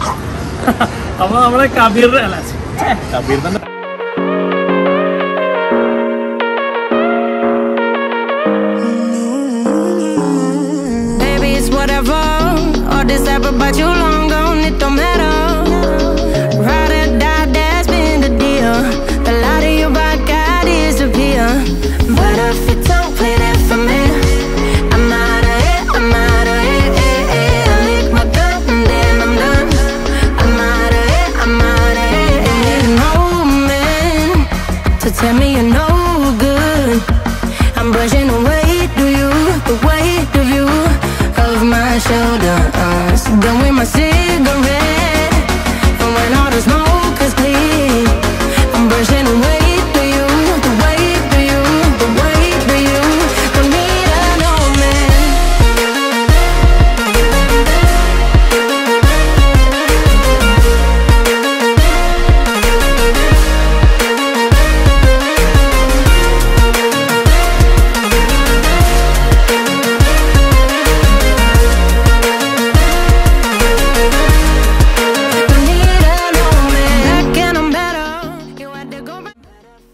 അപ്പൊ നമ്മളെ കബീർ അല്ല ഛെ, കബീർ തന്നെ Baby, it's whatever. All this ever about you long gone, it don't matter. Ride or die, that's been the deal. The light of your rock, I disappear. But if you don't play that for me, I'm out of it, I'm out of it. eh, eh. I lick my gun and then I'm done. I'm out of it, I'm out of it. eh. No man to tell me you're no good. I'm brushing away to you, the weight of you, of my shoulders. Done with my cigarette, and when all the smoke is clear, I'm brushing away to you, the weight of you, the weight of you. Don't need a no man. Don't need a no man. Back and I'm better. You had to go back.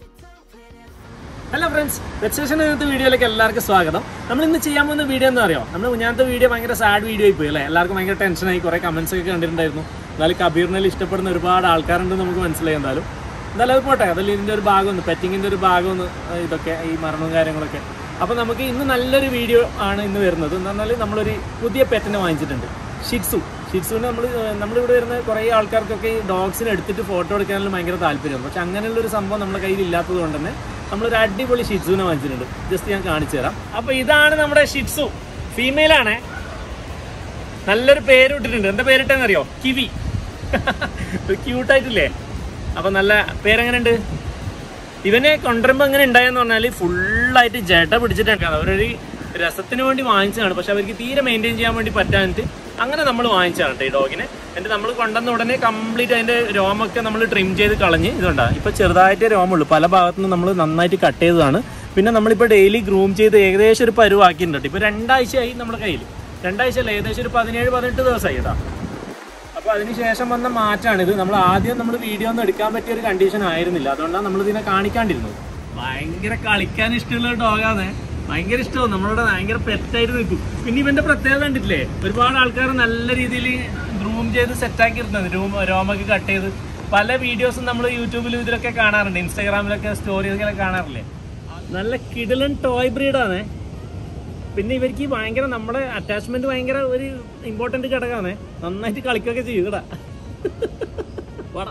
Hello friends വെബ്സേഷൻ ഇന്നത്തെ വീഡിയോയിലേക്ക് എല്ലാവർക്കും സ്വാഗതം നമ്മൾ ഇന്ന് ചെയ്യാൻ പോകുന്ന video എന്താ അറിയോ നമ്മൾ മുന്നാമത്തെ വീഡിയോ ഭയങ്കര സാഡ് വീഡിയോ ആയി പോയി അല്ലേ എല്ലാവർക്കും ഭയങ്കര ടെൻഷനായി കുറേ കമൻസ് ഒക്കെ കണ്ടിട്ടുണ്ടായിരുന്നു എന്നാലും കബീറിനെ ഇഷ്ടപ്പെടുന്ന ഒരുപാട് ആൾക്കാരുണ്ട് നമുക്ക് മനസ്സിലായി എന്തായാലും എന്തായാലും അത് പോട്ടെ അതിൽ ഇതിൻ്റെ ഒരു ഭാഗമൊന്ന് പെറ്റിങ്ങിൻ്റെ ഒരു ഭാഗമൊന്ന് ഏഹ്, ഇതൊക്കെ ഈ മരണവും കാര്യങ്ങളൊക്കെ അപ്പോൾ നമുക്ക് ഇന്ന് നല്ലൊരു വീഡിയോ ആണ് ഇന്ന് വരുന്നത് എന്ന് പറഞ്ഞാൽ നമ്മളൊരു പുതിയ പെറ്റിനെ വാങ്ങിച്ചിട്ടുണ്ട് ഷിറ്റ്സു ഷിറ്റ്സുവിന് നമ്മൾ നമ്മളിവിടെ വരുന്ന കുറേ ആൾക്കാർക്കൊക്കെ ഈ ഡോഗ്സിനെ എടുത്തിട്ട് ഫോട്ടോ എടുക്കാനുള്ള ഭയങ്കര താല്പര്യമാണ് പക്ഷെ അങ്ങനെയുള്ള ഒരു സംഭവം നമ്മുടെ കയ്യിൽ ഇല്ലാത്തത് കൊണ്ട് തന്നെ നമ്മളൊരു അടിപൊളി ഷിറ്റ്സുവിനെ വാങ്ങിച്ചിട്ടുണ്ട് ജസ്റ്റ് ഞാൻ കാണിച്ചു തരാം അപ്പോൾ ഇതാണ് നമ്മുടെ ഷിറ്റ്സു ഫീമെയിൽ ആണേ നല്ലൊരു പേര് ഇട്ടിട്ടുണ്ട് എന്താ പേരിട്ടെന്ന് അറിയോ കിവി ക്യൂട്ടായിട്ടില്ലേ അപ്പൊ നല്ല പേരെങ്ങനെയുണ്ട് ഇവനെ കൊണ്ടുവരുമ്പോൾ എങ്ങനെ ഉണ്ടായെന്ന് പറഞ്ഞാൽ ഫുള്ളായിട്ട് ജട പിടിച്ചിട്ടാണ് അവരൊരു രസത്തിന് വേണ്ടി വാങ്ങിച്ചതാണ് പക്ഷെ അവർക്ക് തീരെ മെയിൻറ്റെയിൻ ചെയ്യാൻ വേണ്ടി പറ്റാനിട്ട് അങ്ങനെ നമ്മൾ വാങ്ങിച്ചതാണ് കേട്ടോ ഈ ഡോഗിനെ എന്നിട്ട് നമ്മൾ കൊണ്ടുവന്ന ഉടനെ കംപ്ലീറ്റ് അതിന്റെ രോമൊക്കെ നമ്മൾ ട്രിം ചെയ്ത് കളഞ്ഞ് ഇതുണ്ടാ ഇപ്പൊ ചെറുതായിട്ടേ രോമുള്ളൂ പല ഭാഗത്തുനിന്ന് നമ്മൾ നന്നായിട്ട് കട്ട് ചെയ്തതാണ് പിന്നെ നമ്മളിപ്പോൾ ഡെയിലി ഗ്രൂം ചെയ്ത് ഏകദേശം ഒരു പരുവാക്കിയിട്ടുണ്ട് ഇപ്പൊ രണ്ടാഴ്ചയായി നമ്മുടെ കയ്യിൽ രണ്ടാഴ്ച അല്ല ഏകദേശം ഒരു പതിനേഴ് പതിനെട്ട് ദിവസമായി കേട്ടോ അപ്പൊ അതിനുശേഷം വന്ന മാറ്റാണ് ഇത് നമ്മൾ ആദ്യം നമ്മൾ വീഡിയോ ഒന്നും എടുക്കാൻ പറ്റിയ ഒരു കണ്ടീഷൻ ആയിരുന്നില്ല അതുകൊണ്ടാണ് നമ്മൾ ഇതിനെ കാണിക്കാണ്ടിരുന്നത് ഭയങ്കര കളിക്കാൻ ഇഷ്ടമുള്ള ഡോഗാണ് ഭയങ്കര ഇഷ്ടമാണ് നമ്മളോട് ഭയങ്കര പെറ്റായിട്ട് നിൽക്കും പിന്നെ ഇവന്റെ പ്രത്യേകത കണ്ടിട്ടില്ലേ ഒരുപാട് ആൾക്കാർ നല്ല രീതിയിൽ ഗ്രൂം ചെയ്ത് സെറ്റാക്കി ഇരുന്നത് രൂം രോമൊക്കെ കട്ട് ചെയ്ത് പല വീഡിയോസും നമ്മൾ യൂട്യൂബിലും ഇതിലൊക്കെ കാണാറുണ്ട് ഇൻസ്റ്റാഗ്രാമിലൊക്കെ സ്റ്റോറിയൊക്കെ കാണാറില്ലേ നല്ല കിടലൻ ടോയ് ബ്രീഡാണ് പിന്നെ ഇവർക്ക് ഭയങ്കര നമ്മുടെ അറ്റാച്ച്മെന്റ് ഭയങ്കര ഒരു ഇമ്പോർട്ടന്റ് ഘടകമാണ് നന്നായിട്ട് കളിക്കുകയൊക്കെ ചെയ്യൂടാ വാടാ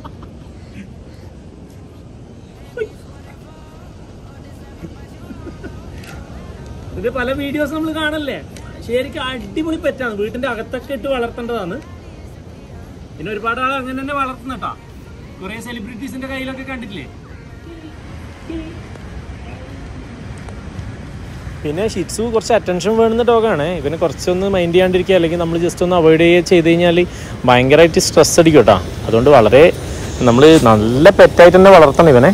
ഇത് പല വീഡിയോസ് നമ്മൾ കാണല്ലേ ശരിക്കും അടിപൊളി പെറ്റാണ് വീട്ടിന്റെ അകത്തൊക്കെ ഇട്ട് വളർത്തേണ്ടതാണ് പിന്നെ ഒരുപാട് ആൾ അങ്ങനെ തന്നെ വളർത്തുന്നട്ടാ കുറെ സെലിബ്രിറ്റീസിന്റെ കയ്യിലൊക്കെ കണ്ടിട്ടില്ലേ പിന്നെ ഷിറ്റ്സു കുറച്ച് അറ്റൻഷൻ വേണ്ടുന്ന ഡോഗാണ് ഇവന് കുറച്ചൊന്ന് മൈൻഡ് ചെയ്യാണ്ടിരിക്കുക അല്ലെങ്കിൽ നമ്മൾ ജസ്റ്റ് ഒന്ന് അവോയ്ഡ് ചെയ്യുക ചെയ്ത് കഴിഞ്ഞാൽ ഭയങ്കരമായിട്ട് സ്ട്രെസ് അടിക്കും കേട്ടോ അതുകൊണ്ട് വളരെ നമ്മൾ നല്ല പെറ്റായിട്ട് തന്നെ വളർത്തണം ഇവനെ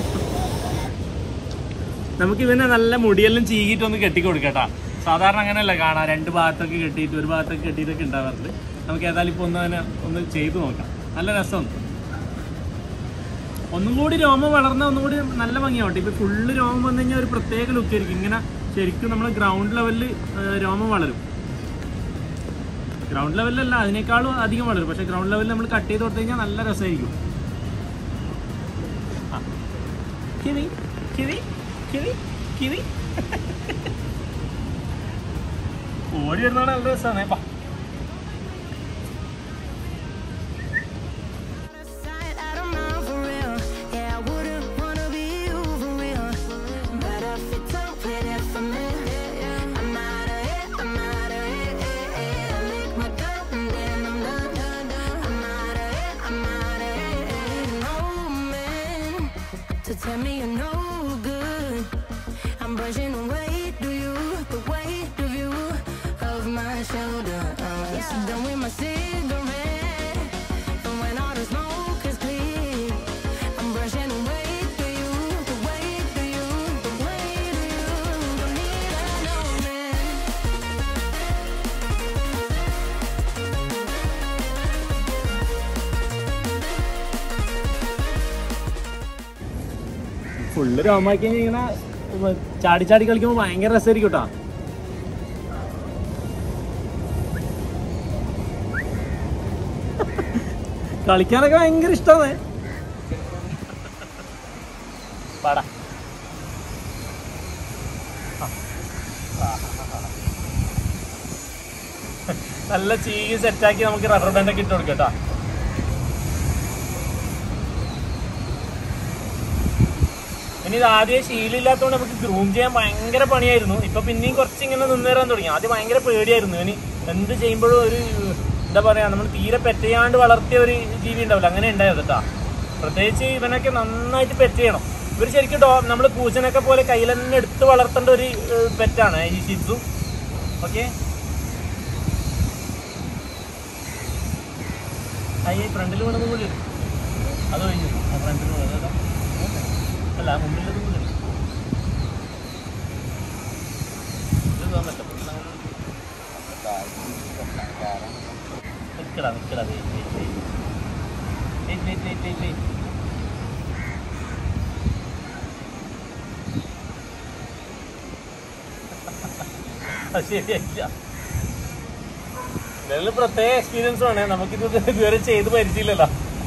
നമുക്ക് ഇവനെ നല്ല മുടിയെല്ലാം ചീകിയിട്ട് ഒന്ന് കെട്ടി കൊടുക്കട്ടാ സാധാരണ അങ്ങനെയല്ല കാണാം രണ്ട് ഭാഗത്തൊക്കെ കെട്ടിയിട്ട് ഒരു ഭാഗത്തൊക്കെ കെട്ടിയിട്ടൊക്കെ ഉണ്ടാവാറുണ്ട് നമുക്ക് ഏതായാലും ഇപ്പോൾ ഒന്ന് അതിനെ ഒന്ന് ചെയ്തു നോക്കാം നല്ല രസമുണ്ട് ഒന്നും കൂടി രോമം വളർന്ന ഒന്നും കൂടി നല്ല ഭംഗിയാവട്ടെ ഇപ്പൊ ഫുള്ള് രോമം വന്നു കഴിഞ്ഞാൽ ഒരു പ്രത്യേക ലുക്ക് ആയിരിക്കും ഇങ്ങനെ ശരിക്കും നമ്മൾ ഗ്രൗണ്ട് ലെവലിൽ രോമം വളരും ഗ്രൗണ്ട് ലെവലിലല്ല അതിനേക്കാളും അധികം വളരും പക്ഷെ ഗ്രൗണ്ട് ലെവലിൽ നമ്മൾ കട്ട് ചെയ്ത് കൊടുത്തു കഴിഞ്ഞാൽ നല്ല രസമായിരിക്കും ആ. കിവി കിവി കിവി കിവി ഓടി വരുന്നതാണ് നല്ല രസമാണ് ബാ Sight out of mind for real. Yeah, I wouldn't wanna be you for real. But if you don't play that for me, I'm out of it, I'm out of it. I lick my gun and then I'm done. I'm out of it, I'm out of it. No man to tell me you're no good. I'm brushing away to you, the weight of you, of my shoulders. Done with my cigarette. And when all the smoke is clear, I'm brushing away to you, the weight to you, the weight of you. Don't need a no man. Full രോമാക്കി ഇങ്ങനെ ചാടി ചാടി കളിക്കുമ്പോൾ ഭയങ്കര രസമായിരിക്കും കേട്ടോ കളിക്കാനൊക്കെ ഭയങ്കര ഇഷ്ടമാണ് പാടാ നല്ല ചീകി സെറ്റാക്കി നമുക്ക് റബ്ബർ ബാൻഡ് ഒക്കെ ഇട്ട് കൊടുക്കാം കേട്ടോ ഇനി ഇത് ആദ്യം ശീലമില്ലാത്തതുകൊണ്ട് നമുക്ക് ഗ്രൂം ചെയ്യാൻ ഭയങ്കര പണിയായിരുന്നു ഇപ്പൊ പിന്നെയും കുറച്ച് ഇങ്ങനെ നിന്നേറാൻ തുടങ്ങി ആദ്യം ഭയങ്കര പേടിയായിരുന്നു ഇനി എന്ത് ചെയ്യുമ്പോഴും ഒരു എന്താ പറയാ നമ്മൾ തീരെ പെറ്റയാണ്ട് വളർത്തിയ ഒരു ജീവി ഉണ്ടാവില്ല അങ്ങനെ ഉണ്ടായത് കേട്ടാ പ്രത്യേകിച്ച് ഇവനൊക്കെ നന്നായിട്ട് പെറ്റ് ചെയ്യണം ഇവർ ശരിക്കും ഡോ നമ്മൾ പൂച്ചനൊക്കെ പോലെ കയ്യിൽ തന്നെ എടുത്ത് വളർത്തേണ്ട ഒരു ഏഹ്, പെറ്റാണ് ഈ ഷിറ്റ്സു ഓക്കെ അയ്യ ഫ്രണ്ടിൽ വീണത് കൂടി ഉണ്ട്. അത് കഴിഞ്ഞു ആ ഫ്രണ്ടിൽ വീണത് അതാ. അല്ല ആ മുമ്പിലത് കൂടി ഉണ്ട്. ഇത് പോകാൻ പറ്റും. നിക്കടാ നിക്കടാ wait wait wait wait wait wait wait wait അത് ശരിയായില്ല ഇതിൽ പ്രത്യേക എക്സ്പീരിയൻസ് ആണ് നമുക്കിത് ഇതുവരെ ചെയ്ത് പരിചയമില്ലല്ലോ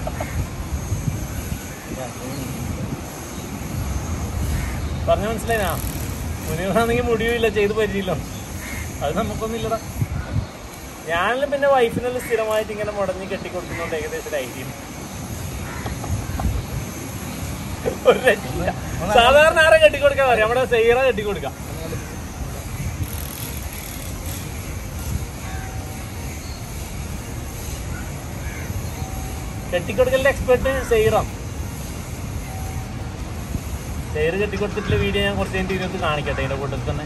പറഞ്ഞു മനസ്സിലായിനാ മുനിവാണെങ്കിൽ മുടിയുമില്ല ചെയ്ത് പരിചയമില്ല അത് നമുക്കൊന്നുമില്ലടാ ഞാനെല്ലാം പിന്നെ വൈഫിനെല്ലാം സ്ഥിരമായിട്ട് ഇങ്ങനെ മുടഞ്ഞ് കെട്ടിക്കൊടുക്കുന്നോണ്ട് ഏകദേശം ഒരു ഐഡിയ ഒരു രക്ഷയില്ല. സാധാരണ ആരെ കെട്ടിക്കൊടുക്കാൻ പറയാം നമ്മുടെ സെയ്റ കെട്ടിക്കൊടുക്കാം കെട്ടിക്കൊടുക്കലിന്റെ എക്സ്പെർട്ട് സെയ്റാം സെയ്റ് കെട്ടിക്കൊടുത്തിട്ടുള്ള വീഡിയോ ഞാൻ കുറച്ച് കഴിഞ്ഞിട്ട് ഇരുന്ന് കാണിക്കട്ടെ ഇതിന്റെ കൂട്ടത്തിൽ തന്നെ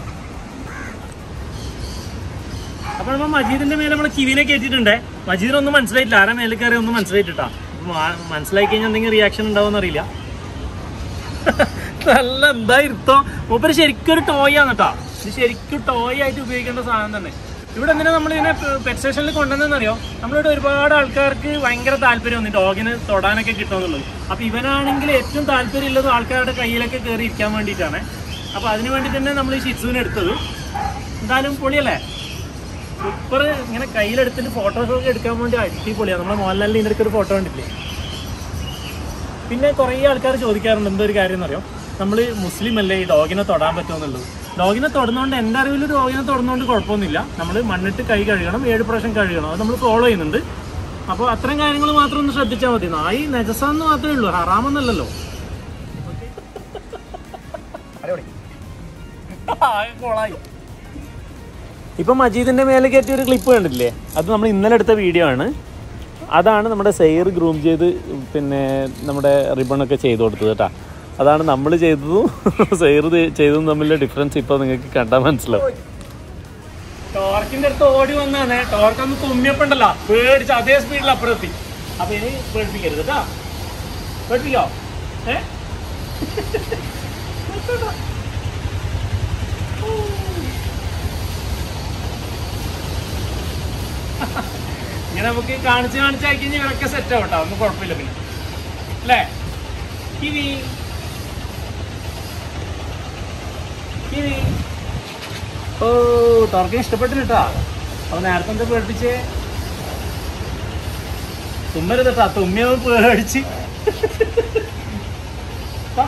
അപ്പൊ നമ്മൾ മജീദിന്റെ മേലെ നമ്മളെ കിവിനെ കയറ്റിയിട്ടുണ്ടേ മജീദിനൊന്നും മനസ്സിലായിട്ടില്ല ആരാ മേലെ കയറി ഒന്നും മനസ്സിലായിട്ടാ മനസ്സിലായി കഴിഞ്ഞാൽ എന്തെങ്കിലും റിയാക്ഷൻ ഉണ്ടാവുമെന്ന് അറിയില്ല നല്ല എന്താ ഇരുത്തോ മൂപ്പര് ശരിക്കും ഒരു ടോയ് ആണ് കേട്ടോ ഇത് ശരിക്കും ടോയ് ആയിട്ട് ഉപയോഗിക്കേണ്ട സാധനം തന്നെ ഇവിടെ എന്തിനാ നമ്മൾ ഇതിനെ പെറ്റ് സ്റ്റേഷനിൽ കൊണ്ടുവന്നറിയോ നമ്മളിവിടെ ഒരുപാട് ആൾക്കാർക്ക് ഭയങ്കര താല്പര്യം വന്നു ഡോഗിന് തൊടാനൊക്കെ കിട്ടുമെന്നുള്ളത് അപ്പൊ ഇവനാണെങ്കിൽ ഏറ്റവും താല്പര്യം ഉള്ളത് ആൾക്കാരുടെ കയ്യിലൊക്കെ കയറി ഇരിക്കാൻ വേണ്ടിയിട്ടാണ് അപ്പൊ അതിന് വേണ്ടി തന്നെ നമ്മൾ ഈ ഷിറ്റ്സുവിനെ എടുത്തത് എന്തായാലും പൊളിയല്ലേ സൂപ്പർ ഇങ്ങനെ കയ്യിലെടുത്തിട്ട് ഫോട്ടോസ് ഒക്കെ എടുക്കാൻ വേണ്ടി അടിപൊളിയാണ് നമ്മുടെ മോഹൻലാലിന്റെ ഇതിന്റെ ഒരു ഫോട്ടോ കണ്ടില്ലേ പിന്നെ കുറേ ആൾക്കാർ ചോദിക്കാറുണ്ട് എന്തോ ഒരു കാര്യം എന്നറിയോ നമ്മൾ മുസ്ലിം അല്ലേ ഈ ഡോഗിനെ തൊടാൻ പറ്റുമെന്നുള്ളത് ഡോഗിനെ തൊടുന്നതുകൊണ്ട് എൻ്റെ അറിവിൽ ഡോഗിനെ തൊടുന്നതുകൊണ്ട് കുഴപ്പമൊന്നുമില്ല നമ്മൾ മണ്ണിട്ട് കൈ കഴുകണം ഏഴ് പ്രാവശ്യം കഴുകണം അത് നമ്മൾ ഫോളോ ചെയ്യുന്നുണ്ട് അപ്പോൾ അത്തരം കാര്യങ്ങൾ മാത്രം ഒന്ന് ശ്രദ്ധിച്ചാൽ മതി നായി നജസാന്ന് മാത്രമേ ഉള്ളൂ ഹറാമെന്നല്ലല്ലോ കോളായി ഇപ്പൊ മജീദിന്റെ മേലെ കയറ്റിയ ഒരു ക്ലിപ്പ് കണ്ടില്ലേ അത് നമ്മൾ ഇന്നലെ എടുത്ത വീഡിയോ ആണ് അതാണ് നമ്മുടെ സെയർ ഗ്രൂം ചെയ്ത് പിന്നെ നമ്മുടെ റിബണൊക്കെ ചെയ്ത് കൊടുത്തത് കേട്ടാ അതാണ് നമ്മൾ ചെയ്തതും സെയർ ചെയ്തതും തമ്മിലുള്ള ഡിഫറൻസ് ഇപ്പൊ നിങ്ങൾക്ക് കണ്ടാൽ മനസ്സിലാവും ടോർക്കിന്റെ അടുത്ത് ഓടി വന്നാണ് ടോർക്ക് ഒന്ന് തുമ്മിയപ്പോണ്ടല്ലോ പേടിച്ച് അതേ സ്പീഡിൽ അപ്പുറത്തി അപ്പൊ ഇനി പേടിപ്പിക്കരുത് കേട്ടാ പേടിപ്പിക്കോ ഏ ഇങ്ങനെ നമുക്ക് കാണിച്ച് കാണിച്ച് ആക്കി കഴിഞ്ഞാൽ ഇവരൊക്കെ സെറ്റ് ആവും കേട്ടോ ഒന്നും കുഴപ്പമില്ല പിന്നെ അല്ലേ കിവി കിവി ഓ ടോർക്കിന് ഇഷ്ടപ്പെട്ടില്ല കേട്ടാ അപ്പൊ നേരത്തെ എന്താ പേടിപ്പിച്ചേ തുമ്മരുത് കേട്ടാ തുമ്മിയവൻ പേടിച്ച് ആ.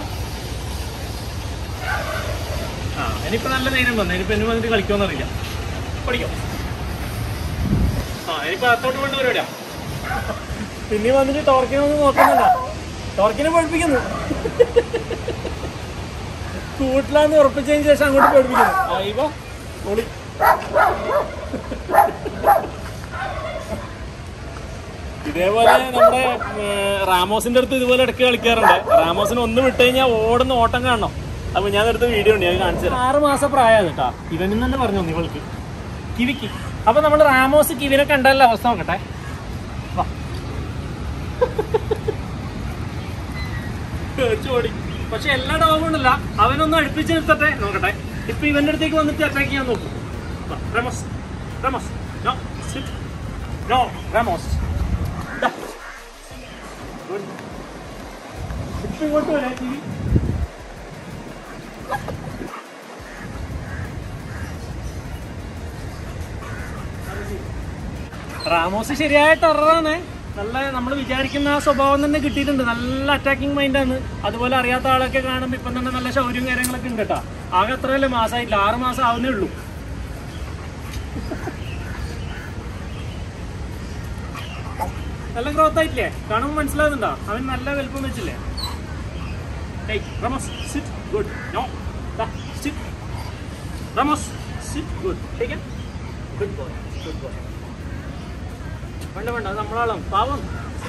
ആ ഇനിയിപ്പോ നല്ല ധൈര്യം വന്നു ഇനിയിപ്പോ എന്നെ വന്നിട്ട് കളിക്കുമെന്നറിയില്ല പഠിക്കോ ആ ഇനിയിപ്പോ അകത്തോട്ട് കൊണ്ട് പരിപാടിയാ പിന്നെ വന്നിട്ട് ടോർക്കിനെ ഒന്ന് നോക്കുന്നില്ല ടോർക്കിനെ പഠിപ്പിക്കുന്നു കൂട്ടിലാന്ന് ഉറപ്പിച്ചതിന് ശേഷം അങ്ങോട്ട് പഠിപ്പിക്കുന്നു അയ്യോ പൊളി ഇതേപോലെ നമ്മുടെ ഏർ, റാമോസിന്റെ അടുത്ത് ഇതുപോലെ ഇടയ്ക്ക് കളിക്കാറുണ്ട് റാമോസിന് ഒന്ന് വിട്ട് കഴിഞ്ഞാൽ ഓടുന്ന ഓട്ടം കാണണം അപ്പൊ ഞാൻ എടുത്ത വീഡിയോ ഉണ്ട് ഞാൻ കാണിച്ചു തരാം ആറ് മാസം പ്രായം കേട്ടോ ഇവനിൽ തന്നെ പറഞ്ഞു ഇവൾക്ക് കിവിക്ക് അപ്പൊ നമ്മൾ റാമോസ് കിവിനെ കണ്ടല്ല അവസ്ഥ നോക്കട്ടെ വാ. പേടിച്ച് ഓടി പക്ഷെ എല്ലാ ഡോഗും ഉണ്ടല്ല അവനൊന്ന് അടുപ്പിച്ച് നിർത്തട്ടെ നോക്കട്ടെ ഇപ്പൊ ഇവന്റെ അടുത്തേക്ക് വന്നിട്ട് അറ്റാക്ക് ചെയ്യാൻ നോക്കും വാ, Ramos Ramos no sit no Ramos ദാ. Good. ഇപ്പൊ ഇങ്ങോട്ട് വരാം കിവി റാമോസ് ശരിയായ ടെററാണ് നല്ല നമ്മൾ വിചാരിക്കുന്ന ആ സ്വഭാവം തന്നെ കിട്ടിയിട്ടുണ്ട് നല്ല അറ്റാക്കിംഗ് മൈൻഡാണ് അതുപോലെ അറിയാത്ത ആളൊക്കെ കാണുമ്പോൾ ഇപ്പം തന്നെ നല്ല ശൗര്യം കാര്യങ്ങളൊക്കെ ഉണ്ട് കേട്ടോ ആകെ അത്രയല്ലേ മാസമായിട്ടില്ല ആറ് മാസം ആവുന്നേ ഉള്ളൂ നല്ല ഗ്രോത്ത് ആയിട്ടില്ലേ കാണുമ്പോൾ മനസ്സിലാകുന്നുണ്ടോ അവൻ നല്ല വലുപ്പം വെച്ചില്ലേ Hey, Ramos, sit. Good. No. Da, sit. Ramos, sit. Good. Take it. Good boy. Good boy. വേണ്ട വേണ്ട അത് നമ്മളാളും പാവം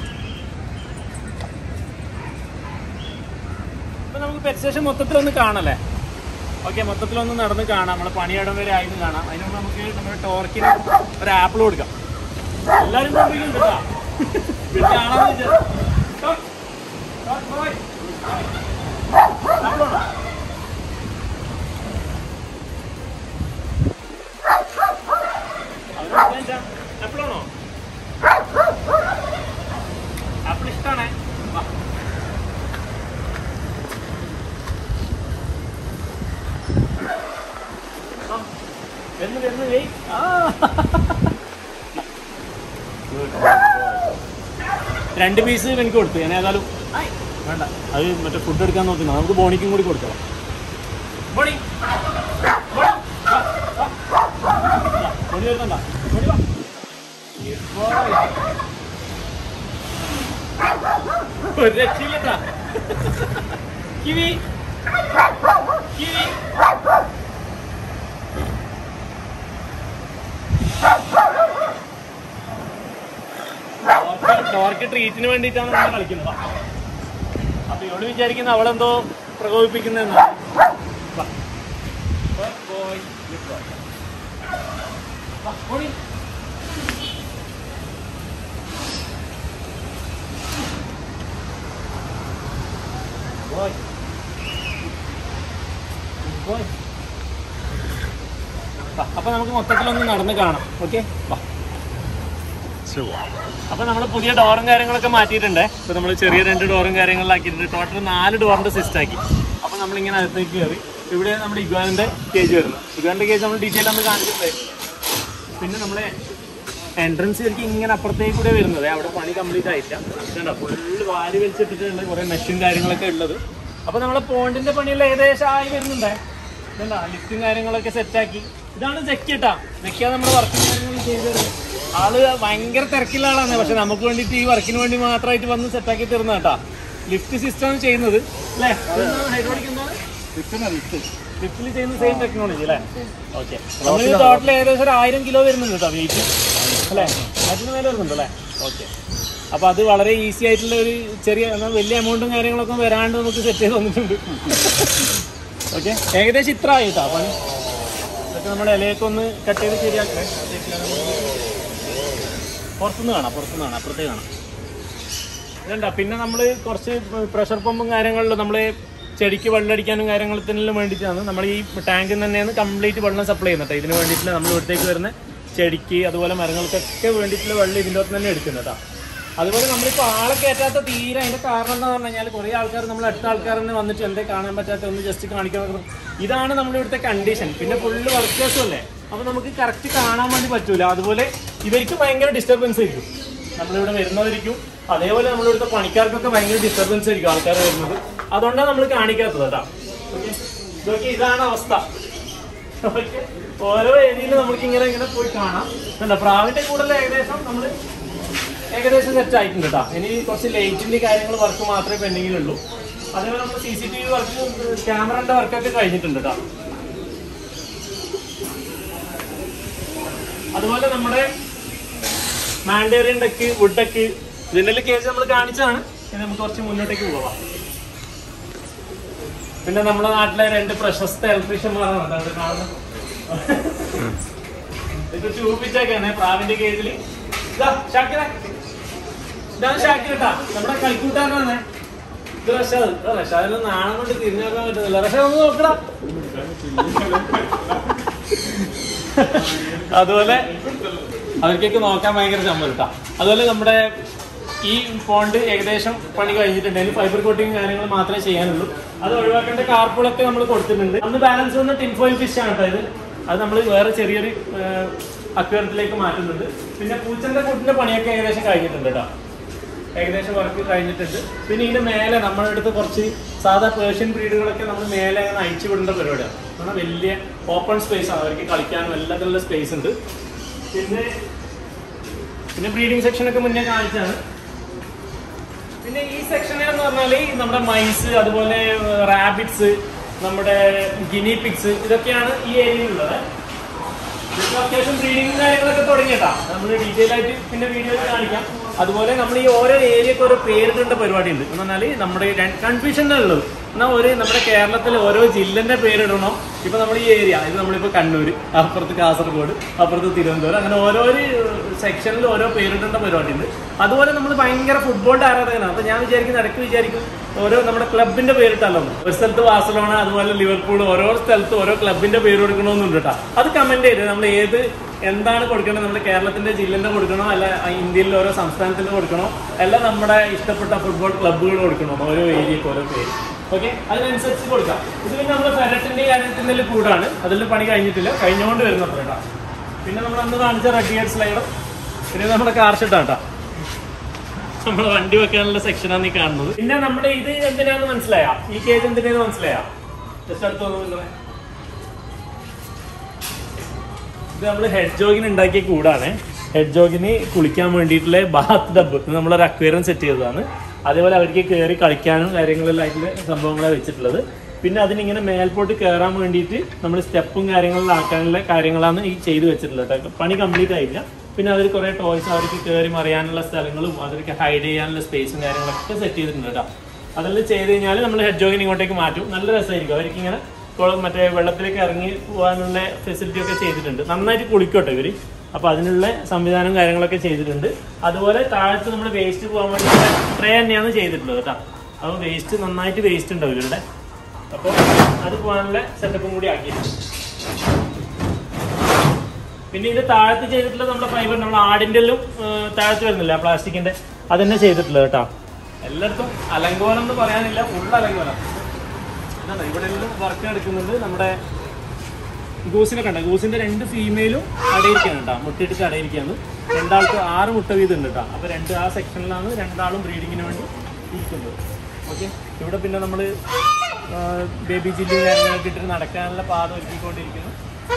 ഇപ്പൊ നമുക്ക് പെറ്റ് സ്റ്റേഷൻ മൊത്തത്തിലൊന്ന് കാണല്ലേ ഓക്കെ മൊത്തത്തിലൊന്ന് നടന്ന് കാണാം നമ്മളെ പണിയിടം വരെ ആയിരുന്നു കാണാം അതിന് മുമ്പ് നമുക്ക് നമ്മുടെ ടോർക്കിന് ഒരു ആപ്പിൾ കൊടുക്കാം എല്ലാവരും കൊണ്ടിരിക്കുന്നുണ്ട് കേട്ടോ പിന്നെ ആളാന്ന് വിചാരിച്ചു. ടോർക്ക്. Torque boy. ആപ്പിൾ വേണോ? അവനോട് എന്താ? ആപ്പിൾ വേണോ? ആപ്പിൾ ഇഷ്ടാണേ വാ. ആ, വരുന്നു വരുന്നു ഏയ് ആ രണ്ട് പീസ് എനിക്ക് കൊടുത്തു ഞാൻ ഏതായാലും വേണ്ട അത് മറ്റേ ഫുഡ് എടുക്കാൻ നോക്കുന്നു നമുക്ക് ബോണിക്കും കൂടി കൊടുക്കാം ബോണി ബോണി, വാ, വാ. വാ, ബോണി വരുന്നുണ്ടോ ബോണി വാ ഒരു രക്ഷയില്ലട്ടാ കിവി കിവി ടോർക്ക് ട്രീറ്റിന് വേണ്ടിയിട്ടാണ് നമ്മൾ കളിക്കുന്നത് അപ്പൊ ഇവള് വിചാരിക്കുന്ന അവളെന്തോ പ്രകോപിപ്പിക്കുന്നതെന്നാണ് വാ. Good boy. Good boy. വാ, ഓടി. Boy. Good boy. വാ, അപ്പൊ നമുക്ക് മൊത്തത്തിലൊന്ന് നടന്ന് കാണാം ഓക്കെ വാ അപ്പൊ നമ്മൾ പുതിയ ഡോറും കാര്യങ്ങളൊക്കെ മാറ്റിയിട്ടുണ്ട് ഇപ്പൊ നമ്മൾ ചെറിയ രണ്ട് ഡോറും കാര്യങ്ങളിലാക്കിയിട്ടുണ്ട് ടോട്ടൽ നാല് ഡോറിന്റെ സിസ്റ്റം ആക്കി അപ്പൊ നമ്മൾ ഇങ്ങനെ അകത്തേക്ക് കയറി ഇവിടെ നമ്മുടെ ഇഗ്വാനിന്റെ കേജ് വരുന്നു ഇഗ്വാനിന്റെ കേജ് നമ്മൾ ഡീറ്റെയിൽ ഒന്ന് കാണിച്ചിട്ടുണ്ട് പിന്നെ നമ്മളെ എൻട്രൻസ് ശരിക്കും ഇങ്ങനെ അപ്പുറത്തേക്ക് കൂടെ വരുന്നത് അവിടെ പണി കംപ്ലീറ്റ് ആയില്ല ഇതുണ്ടോ ഫുള്ള് വാരി വലിച്ചിട്ടിട്ടുണ്ട് കുറെ മെഷീൻ കാര്യങ്ങളൊക്കെ ഉള്ളത് അപ്പൊ നമ്മളെ പോണ്ടിന്റെ പണിയെല്ലാം ഏകദേശം ആയി വരുന്നുണ്ടേ ഇതുണ്ടോ ലിഫ്റ്റും കാര്യങ്ങളൊക്കെ സെറ്റാക്കി ഇതാണ് ജക്കിട്ടാ ജക്കിയാ നമ്മുടെ വർക്കും കാര്യങ്ങളും ചെയ്തു തരുന്നത് ആള് ഭയങ്കര തിരക്കുള്ള ആളാണ് പക്ഷെ നമുക്ക് വേണ്ടിയിട്ട് ഈ വർക്കിന് വേണ്ടി മാത്രമായിട്ട് വന്ന് സെറ്റാക്കി തരുന്ന കേട്ടാ ലിഫ്റ്റ് സിസ്റ്റം ചെയ്യുന്നത് അല്ലേ ഹൈഡ്രോളിക് എന്താണ് ലിഫ്റ്റിൽ ചെയ്യുന്ന സെയിം ടെക്നോളജി അല്ലേ ഓക്കെ നമ്മൾ ടോട്ടൽ ഏകദേശം ഒരു ആയിരം കിലോ വരുന്നുണ്ട് കേട്ടോ വെയിറ്റ് അല്ലേ അതിന് മേലെ വരുന്നുണ്ട് അല്ലേ ഓക്കെ അപ്പൊ അത് വളരെ ഈസി ആയിട്ടുള്ള ഒരു ചെറിയ എന്നാൽ വലിയ എമൗണ്ടും കാര്യങ്ങളൊക്കെ വരാണ്ട് നമുക്ക് സെറ്റ് ചെയ്ത് തന്നിട്ടുണ്ട് ഓക്കെ ഏകദേശം ഇത്ര ആയിട്ടാ പണി ഇതൊക്കെ നമ്മുടെ ഇലയൊക്കെ ഒന്ന് കട്ട് ചെയ്ത് ശരിയാക്കണേ പുറത്തുനിന്ന് കാണാം പുറത്തുനിന്ന് കാണാം അപ്പുറത്തേക്ക് കാണാം ഇതണ്ട പിന്നെ നമ്മൾ കുറച്ച് പ്രഷർ പമ്പും കാര്യങ്ങളിലും നമ്മൾ ചെടിക്ക് വെള്ളമടിക്കാനും കാര്യങ്ങൾക്കെല്ലാം വേണ്ടിയിട്ടാണ് നമ്മൾ ഈ ടാങ്കിൽ തന്നെയാണ് കംപ്ലീറ്റ് വെള്ളം സപ്ലൈ ചെയ്യുന്നത് കേട്ടോ ഇതിന് വേണ്ടിയിട്ടുള്ള നമ്മൾ ഇവിടത്തേക്ക് വരുന്ന ചെടിക്ക് അതുപോലെ മരങ്ങൾക്കൊക്കെ വേണ്ടിയിട്ടുള്ള വെള്ളം ഇതിൻ്റെ അകത്ത് തന്നെ എടുക്കുന്നത് കേട്ടോ അതുപോലെ നമ്മളിപ്പോൾ ആളെ കയറ്റാത്ത തീരെ അതിൻ്റെ കാരണം എന്താണെന്ന് പറഞ്ഞു കഴിഞ്ഞാൽ കുറേ ആൾക്കാർ നമ്മൾ അടുത്ത ആൾക്കാർ തന്നെ വന്നിട്ട് എന്തേ കാണാൻ പറ്റാത്ത ഒന്ന് ജസ്റ്റ് കാണിക്കാൻ നോക്കണം ഇതാണ് നമ്മുടെ ഇവിടുത്തെ കണ്ടീഷൻ പിന്നെ ഫുള്ള് വർക്കേഴ്സും അല്ലേ അപ്പോൾ നമുക്ക് കറക്റ്റ് കാണാൻ വേണ്ടി പറ്റൂല അതുപോലെ ഇവർക്ക് ഭയങ്കര ഡിസ്റ്റർബൻസ് ആയിരിക്കും നമ്മളിവിടെ വരുന്നവരിക്കും അതേപോലെ നമ്മളിവിടുത്തെ പണിക്കാർക്കൊക്കെ ഭയങ്കര ഡിസ്റ്റർബൻസ് ആയിരിക്കും ആൾക്കാർ വരുന്നത് അതുകൊണ്ടാണ് നമ്മൾ കാണിക്കാത്തത് കേട്ടോ ഓക്കെ ഇതൊക്കെ ഇതാണ് അവസ്ഥ ഓക്കെ ഓരോ ഏരിയയിൽ നമുക്ക് ഇങ്ങനെ ഇങ്ങനെ പോയി കാണാം എന്താ പ്രാവിന്റെ കൂടുതൽ ഏകദേശം നമ്മൾ ഏകദേശം സെറ്റ് ആയിട്ടുണ്ട് കേട്ടോ ഇനി കുറച്ച് ലൈറ്റിന്റെ കാര്യങ്ങൾ വർക്ക് മാത്രമേ പെൻഡിങ്ങിലുള്ളൂ അതേപോലെ നമ്മൾ C C T V work ക്യാമറന്റെ വർക്കൊക്കെ കഴിഞ്ഞിട്ടുണ്ട് കേട്ടോ അതുപോലെ നമ്മുടെ മാൻഡേറിയൻ ഡക്ക് വുഡ് ഡക്ക് ഇതിന്റെ കേസ് നമ്മൾ കാണിച്ചതാണ് ഇനി നമുക്ക് കുറച്ച് മുന്നോട്ടേക്ക് പോവാം പിന്നെ നമ്മുടെ നാട്ടിലെ രണ്ട് പ്രശസ്ത ഇലക്ട്രീഷ്യന്മാരാണ് അത് കാണുന്നത് ഇത് ചൂപ്പിച്ചേക്കാണ് പ്രാവിന്റെ കേസിൽ ഇതാ ഷാക്കിറ ഇതാണ് ഷാക്കിർ കേട്ടാ നമ്മുടെ കളിക്കൂട്ടാരനാണ് ഇത് റഷാദ് ഇത് റഷാദിന് നാണം കൊണ്ട് തിരിഞ്ഞാക്കാൻ പറ്റുന്നില്ല റഷാദ് ഒന്ന് നോക്കടാ അതുപോലെ അവർക്കൊക്കെ നോക്കാൻ ഭയങ്കര ചമ്മൽ കേട്ടാ അതുപോലെ നമ്മുടെ ഈ ഫോണ്ട് ഏകദേശം പണി കഴിഞ്ഞിട്ടുണ്ട് അതിന് ഫൈബർ കോട്ടിങ് കാര്യങ്ങൾ മാത്രമേ ചെയ്യാനുള്ളൂ അത് ഒഴിവാക്കേണ്ട കാർപ്പുകളൊക്കെ നമ്മൾ കൊടുത്തിട്ടുണ്ട് അന്ന് ബാലൻസ് വന്ന ടിൻഫോയിൽ ഫിഷ് ആണ് കേട്ടോ ഇത് അത് നമ്മൾ വേറെ ചെറിയൊരു അക്വേറത്തിലേക്ക് മാറ്റുന്നുണ്ട് പിന്നെ പൂച്ചന്റെ കൂട്ടിന്റെ പണിയൊക്കെ ഏകദേശം കഴിഞ്ഞിട്ടുണ്ട് കേട്ടോ ഏകദേശം വർക്ക് കഴിഞ്ഞിട്ടുണ്ട് പിന്നെ ഇതിന്റെ മേലെ നമ്മുടെ അടുത്ത് കുറച്ച് സാധാ പേർഷ്യൻ ബ്രീഡുകളൊക്കെ നമ്മൾ മേലെ അങ്ങനെ അയച്ചു വിടേണ്ട പരിപാടിയാണ് കാരണം വലിയ ഓപ്പൺ സ്പേസ് ആണ് അവർക്ക് കളിക്കാനും എല്ലാത്തിനുള്ള സ്പേസ് ഉണ്ട് പിന്നെ പിന്നെ ബ്രീഡിംഗ് സെക്ഷനൊക്കെ മുന്നേ കാണിച്ചാണ് പിന്നെ ഈ സെക്ഷൻ എന്ന് പറഞ്ഞാല് നമ്മുടെ മൈസ് അതുപോലെ റാബിറ്റ്സ് നമ്മുടെ ഗിനി പിക്സ് ഇതൊക്കെയാണ് ഈ ഏരിയയിലുള്ളത് ഇതൊക്കെ അത്യാവശ്യം ബ്രീഡിംഗ് കാര്യങ്ങളൊക്കെ തുടങ്ങിയിട്ടാ നമ്മൾ ഡീറ്റെയിൽ ആയിട്ട് പിന്നെ വീഡിയോയിൽ കാണിക്കാം അതുപോലെ നമ്മൾ ഈ ഓരോ ഏരിയക്ക് ഓരോ പേരിടേണ്ട പരിപാടി ഉണ്ട് എന്ന് പറഞ്ഞാൽ നമ്മുടെ കൺഫ്യൂഷൻ ഉള്ളത് എന്നാൽ ഒരു നമ്മുടെ കേരളത്തിൽ ഓരോ ജില്ലന്റെ പേരിടണം ഇപ്പൊ നമ്മൾ ഈ ഏരിയ ഇത് നമ്മളിപ്പോ കണ്ണൂർ അപ്പുറത്ത് കാസർഗോഡ് അപ്പുറത്ത് തിരുവനന്തപുരം അങ്ങനെ ഓരോരോ സെക്ഷനിൽ ഓരോ പേരിടേണ്ട പരിപാടി ഉണ്ട് അതുപോലെ നമ്മൾ ഭയങ്കര ഫുട്ബോളിന്റെ ആരാധകനാണ് അപ്പൊ ഞാൻ വിചാരിക്കുന്ന ഇടയ്ക്ക് വിചാരിക്കും ഓരോ നമ്മുടെ ക്ലബിന്റെ പേരിട്ടല്ലോ ഒരു സ്ഥലത്ത് ബാഴ്സലോണ അതുപോലെ ലിവർപൂൾ ഓരോ സ്ഥലത്ത് ഓരോ ക്ലബിന്റെ പേര് കൊടുക്കണമെന്നുണ്ട് കേട്ടോ അത് കമന്റ് ചെയ്ത് നമ്മൾ ഏത് എന്താണ് കൊടുക്കേണ്ടത് നമ്മുടെ കേരളത്തിന്റെ ജില്ലന്റെ കൊടുക്കണോ അല്ല ഇന്ത്യയിലെ ഓരോ സംസ്ഥാനത്തിന്റെ കൊടുക്കണോ അല്ല നമ്മുടെ ഇഷ്ടപ്പെട്ട ഫുട്ബോൾ ക്ലബ്ബുകൾ കൊടുക്കണോ ഓരോ ഏരിയക്ക് ഓരോ പേര് ഓക്കെ അതിനനുസരിച്ച് കൊടുക്കാം ഇത് പിന്നെ നമ്മുടെ ഫെരറ്റിന്റെ കാര്യത്തിന്റെ കൂടാണ് അതിൽ പണി കഴിഞ്ഞിട്ടില്ല കഴിഞ്ഞുകൊണ്ട് വരുന്നത് കേട്ടോ പിന്നെ നമ്മൾ അന്ന് കാണിച്ച റെഡ് ഗിയർ സ്ലൈഡർ പിന്നെ നമ്മുടെ കാർ ഷെട്ടാണ് കേട്ടോ നമ്മുടെ വണ്ടി വെക്കാനുള്ള സെക്ഷനാണ് ഈ കാണുന്നത് പിന്നെ നമ്മുടെ ഇത് എന്തിനാന്ന് മനസ്സിലായ ഈ കേജ് എന്തിനാന്ന് മനസ്സിലായ ജസ്റ്റ് അടുത്ത് വന്നു ഇത് നമ്മൾ ഹെഡ് ജോഗിന് ഉണ്ടാക്കിയ കൂടാണ് ഹെഡ് ജോഗിന് കുളിക്കാൻ വേണ്ടിയിട്ടുള്ള ബാത്ത് ഡബ് നമ്മളൊരു അക്വേറിയം സെറ്റ് ചെയ്തതാണ് അതേപോലെ അവർക്ക് കയറി കളിക്കാനും കാര്യങ്ങളെല്ലാം ആയിട്ടുള്ള സംഭവങ്ങളാണ് വെച്ചിട്ടുള്ളത് പിന്നെ അതിനിങ്ങനെ മേൽപോട്ട് കയറാൻ വേണ്ടിയിട്ട് നമ്മൾ സ്റ്റെപ്പും കാര്യങ്ങളിലും ആക്കാനുള്ള കാര്യങ്ങളാണ് ഈ ചെയ്തു വെച്ചിട്ടുള്ളത് കേട്ടോ പണി കംപ്ലീറ്റ് ആയില്ല പിന്നെ അവർ കുറേ ടോയ്സ് അവർക്ക് കയറി മറിയാനുള്ള സ്ഥലങ്ങളും അവർക്ക് ഹൈഡ് ചെയ്യാനുള്ള സ്പേസും കാര്യങ്ങളൊക്കെ സെറ്റ് ചെയ്തിട്ടുണ്ട് കേട്ടോ അതെല്ലാം ചെയ്ത് കഴിഞ്ഞാൽ നമ്മൾ ഹെഡ് ജോഗിന് ഇങ്ങോട്ടേക്ക് മാറ്റും നല്ല രസമായിരിക്കും അവർക്ക് ഇങ്ങനെ കുളം മറ്റേ വെള്ളത്തിലേക്ക് ഇറങ്ങി പോകാനുള്ള ഫെസിലിറ്റി ഒക്കെ ചെയ്തിട്ടുണ്ട് നന്നായിട്ട് കുളിക്കോട്ടെ ഇവര് അപ്പൊ അതിനുള്ള സംവിധാനം കാര്യങ്ങളൊക്കെ ചെയ്തിട്ടുണ്ട് അതുപോലെ താഴത്ത് നമ്മുടെ വേസ്റ്റ് പോകാൻ വേണ്ടി ട്രേ തന്നെയാണ് ചെയ്തിട്ടുള്ളത് കേട്ടോ അപ്പോൾ വേസ്റ്റ് നന്നായിട്ട് വേസ്റ്റ് ഉണ്ടാവും ഇവരുടെ അപ്പോൾ അത് പോകാനുള്ള സെറ്റപ്പും കൂടി ആക്കിയിട്ടുണ്ട് പിന്നെ ഇത് താഴത്ത് ചെയ്തിട്ടുള്ള നമ്മുടെ ഫൈബർ നമ്മുടെ ആടിന്റെ എല്ലാം താഴത്ത് വരുന്നില്ല പ്ലാസ്റ്റിക്കിന്റെ അതന്നെ ചെയ്തിട്ടുള്ളത് കേട്ടോ എല്ലായിടത്തും അലങ്കോലം എന്ന് പറയാനില്ല ഫുൾ അലങ്കോലം ഇതാണ് ഇവിടെ എല്ലാം വർക്ക് എടുക്കുന്നുണ്ട് നമ്മുടെ ഗൂസിനെ കണ്ട ഗൂസിന്റെ രണ്ട് ഫീമെയിലും അടയിരിക്കാണ് കേട്ടോ മുട്ടയിട്ടിട്ട് അടയിരിക്കാണ് രണ്ടാൾക്ക് ആറ് മുട്ട വീതം ഉണ്ട് കേട്ടോ അപ്പൊ രണ്ട് ആ സെക്ഷനിലാണ് രണ്ടാളും ബ്രീഡിങ്ങിന് വേണ്ടി ഇരിക്കുന്നത് ഓക്കെ ഇവിടെ പിന്നെ നമ്മൾ ബേബി ജില്ലും കാര്യങ്ങളൊക്കെ ഇട്ടിട്ട് നടക്കാനുള്ള പാത ഒരുക്കിക്കൊണ്ടിരിക്കുന്നു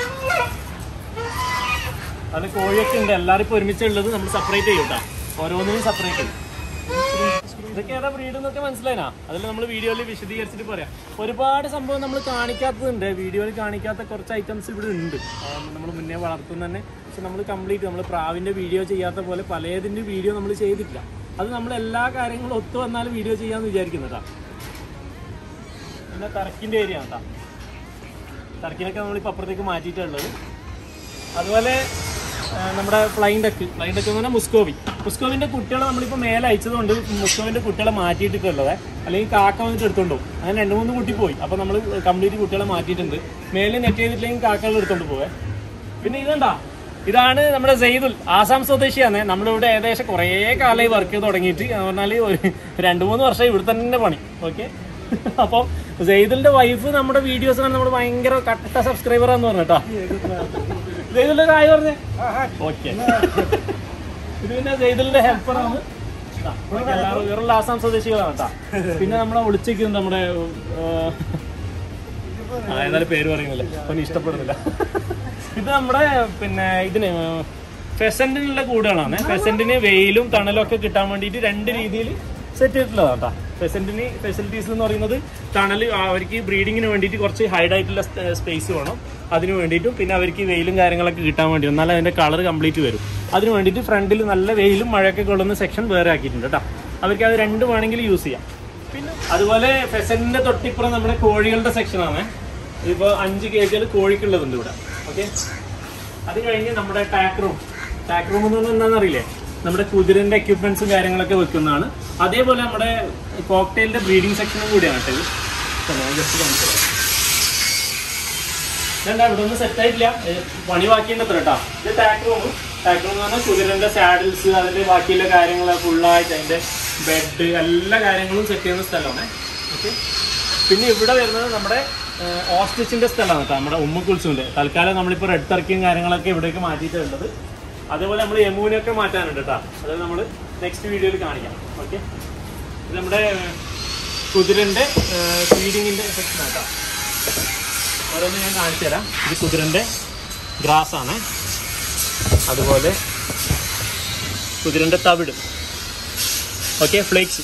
അത് കോഴിയൊക്കെ ഉണ്ട് എല്ലാവരും ഇപ്പൊ ഒരുമിച്ചുള്ളത് നമ്മൾ സെപ്പറേറ്റ് ചെയ്യും കേട്ടോ ഓരോന്നിനും സെപ്പറേറ്റ് ചെയ്യും ഇതൊക്കെ ഏതാ ബ്രീഡ് എന്നൊക്കെ മനസ്സിലായിനാ അതിൽ നമ്മൾ വീഡിയോയിൽ വിശദീകരിച്ചിട്ട് പറയാം ഒരുപാട് സംഭവം നമ്മൾ കാണിക്കാത്തതുണ്ട് വീഡിയോയിൽ കാണിക്കാത്ത കുറച്ച് ഐറ്റംസ് ഇവിടെ ഉണ്ട് നമ്മൾ മുന്നേ വളർത്തുന്ന തന്നെ പക്ഷെ നമ്മൾ കംപ്ലീറ്റ് നമ്മൾ പ്രാവിന്റെ വീഡിയോ ചെയ്യാത്ത പോലെ പലതിന്റെ വീഡിയോ നമ്മൾ ചെയ്തിട്ടില്ല അത് നമ്മൾ എല്ലാ കാര്യങ്ങളും ഒത്തു വന്നാലും വീഡിയോ ചെയ്യാന്ന് വിചാരിക്കുന്നതാ പിന്നെ തറക്കിന്റെ ഏരിയ കേട്ടാ തറക്കിനൊക്കെ നമ്മളിപ്പോൾ അപ്പുറത്തേക്ക് മാറ്റിയിട്ടുള്ളത് അതുപോലെ ആ, നമ്മുടെ ഫ്ലൈൻ ഡക്ക് ഫ്ലൈൻ ഡക്ക് എന്ന് പറഞ്ഞാൽ മുസ്കോവി മുസ്കോവിന്റെ കുട്ടികളെ നമ്മളിപ്പോൾ മേലെ അയച്ചതുകൊണ്ട് മുസ്കോവിന്റെ കുട്ടികളെ മാറ്റിയിട്ടിട്ടുള്ളത് അല്ലെങ്കിൽ കാക്ക വന്നിട്ട് എടുത്തോണ്ട് പോകും അങ്ങനെ രണ്ട് മൂന്ന് കുട്ടി പോയി അപ്പോൾ നമ്മൾ കംപ്ലീറ്റ് കുട്ടികളെ മാറ്റിയിട്ടുണ്ട് മേലെ നെറ്റ് ചെയ്തിട്ടില്ലെങ്കിൽ കാക്കകൾ എടുത്തോണ്ട് പോവേ പിന്നെ ഇതെന്താ ഇതാണ് നമ്മുടെ സെയ്ദുൽ ആസാം സ്വദേശിയാണ് നമ്മളിവിടെ ഏകദേശം കുറേ കാലമായി വർക്ക് ചെയ്ത് തുടങ്ങിയിട്ട് എന്ന് പറഞ്ഞാൽ ഒരു രണ്ട് മൂന്ന് വർഷം ഇവിടെ തന്നെ പണി ഓക്കെ അപ്പോൾ സെയ്ദുലിന്റെ വൈഫ് നമ്മുടെ വീഡിയോസ് കാണാൻ നമ്മുടെ ഭയങ്കര കട്ട സബ്സ്ക്രൈബറാന്ന് പറഞ്ഞിട്ടാ സെയ്ദുലിന്റെ കായ് പറഞ്ഞേ ഓക്കെ ഇത് പിന്നെ സെയ്ദുലിന്റെ ഹെൽപ്പറാണ് ഇതാ, ബാക്കി എല്ലാവരും വേറുള്ള ആസാം സ്വദേശികളാണ് കേട്ടാ പിന്നെ നമ്മളെ വിളിച്ചേക്കുന്നത് നമ്മുടെ ആ, ആ എന്നാലും പേര് പറയുന്നില്ല അവന് ഇഷ്ടപ്പെടുന്നില്ല ഇത് നമ്മുടെ പിന്നെ ഇതിന് ഫെസന്റിനുള്ള കൂടുകളാണ് ഫെസന്റിന് വെയിലും തണലും ഒക്കെ കിട്ടാൻ വേണ്ടിയിട്ട് രണ്ട് രീതിയിൽ സെറ്റ് ചെയ്തിട്ടുള്ളതാണ് കേട്ടോ ഫെസന്റിന് ഫെസിലിറ്റീസ് എന്ന് പറയുന്നത് തണൽ അവർക്ക് ബ്രീഡിങ്ങിന് വേണ്ടിയിട്ട് കുറച്ച് ഹൈഡ് ആയിട്ടുള്ള സ്പേസ് വേണം അതിന് വേണ്ടിയിട്ടും പിന്നെ അവർക്ക് വെയിലും കാര്യങ്ങളൊക്കെ കിട്ടാൻ വേണ്ടി എന്നാലും അതിന്റെ കളർ കംപ്ലീറ്റ് വരും അതിന് വേണ്ടിയിട്ട് ഫ്രണ്ടിൽ നല്ല വെയിലും മഴയൊക്കെ കൊള്ളുന്ന സെക്ഷൻ വേറെ ആക്കിയിട്ടുണ്ട് കേട്ടോ അവർക്ക് അത് രണ്ട് വേണമെങ്കിൽ യൂസ് ചെയ്യാം പിന്നെ അതുപോലെ ഫെസന്റിന്റെ തൊട്ടിപ്പുറം നമ്മുടെ കോഴികളുടെ സെക്ഷനാണ് ഇതിപ്പോ അഞ്ച് കേജിൽ കോഴിക്കുള്ളതുണ്ട് ഇവിടെ ഓക്കെ അത് കഴിഞ്ഞ് നമ്മുടെ ടാക്ക് റൂം ടാക്ക് റൂം എന്ന് പറഞ്ഞാൽ എന്താണെന്ന് അറിയില്ലേ നമ്മുടെ കുതിരന്റെ എക്യുപ്മെന്റ്സും കാര്യങ്ങളൊക്കെ വെക്കുന്നതാണ് അതേപോലെ നമ്മുടെ കോക്ടെയിലിന്റെ ബ്രീഡിംഗ് സെക്ഷനും കൂടിയാണ് കേട്ടോ ഇത് ഇപ്പൊ ഞാൻ just കാണിച്ചു തരാം. ഇതെന്താ ഇവിടെ ഒന്നും സെറ്റ് ആയിട്ടില്ല ഏ, പണി ബാക്കിയുണ്ട് അത്ര കേട്ടോ ഇത് ടാക്ക് റൂം ടാക്ക് റൂം എന്ന് പറഞ്ഞാൽ കുതിരന്റെ സാഡിൽസ് അതിന്റെ ബാക്കിയുള്ള കാര്യങ്ങൾ ഫുള്ളായിട്ട് അതിന്റെ ബെഡ് എല്ലാ കാര്യങ്ങളും സെറ്റ് ചെയ്യുന്ന സ്ഥലമാണ് ഓക്കെ പിന്നെ ഇവിടെ വരുന്നത് നമ്മുടെ ഓസ്റ്റിച്ചിന്റെ സ്ഥലമാണ് കേട്ടോ നമ്മുടെ ഉമ്മക്കുൽസുണ്ട് തൽക്കാലം നമ്മളിപ്പോൾ റെഡ് ടർക്കിയും കാര്യങ്ങളൊക്കെ ഇവിടേക്ക് മാറ്റിയിട്ടുള്ളത് അതേപോലെ നമ്മൾ യമൂനൊക്കെ മാറ്റാനുണ്ട് കേട്ടോ അത് നമ്മൾ നെക്സ്റ്റ് വീഡിയോയിൽ കാണിക്കാം ഓക്കെ ഇത് നമ്മുടെ കുതിരൻ്റെ ഫീഡിങ്ങിൻ്റെ സെക്ഷനാണ് കേട്ടോ ഓരോന്ന് ഞാൻ കാണിച്ചു തരാം ഇത് കുതിരൻ്റെ ഗ്രാസ് ആണ് അതുപോലെ കുതിരൻ്റെ തവിട് ഓക്കെ ഫ്ലേക്സ്